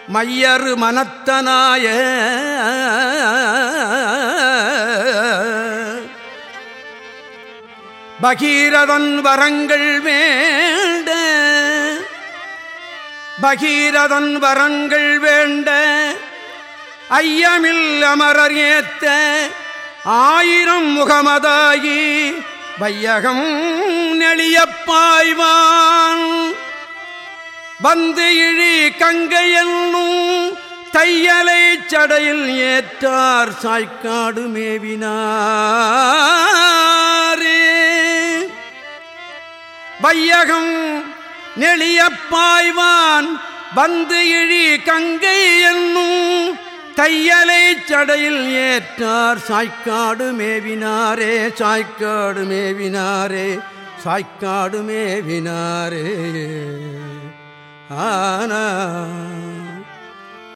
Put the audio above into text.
மையறு மனத்தனாய பகீரதன் வரங்கள் வேண்ட பகீரதன் வரங்கள் வேண்ட ஐயமில் அமரர் ஏத்த ஆயிரம் முகமதாகி வையகம் நெளியப்பாய்வான் வந்து இழி கங்கையன்னும் தையலை சடையில் ஏற்றார் சாய்க்காடு மேவினாரே வையகம் நெளியப்பாய்வான் வந்து இழி கங்கை என்னும் தையலை சடையில் ஏற்றார் சாய்க்காடு மேவினாரே சாய்க்காடு மேவினாரே சாய்க்காடு மேவினாரே ஆனா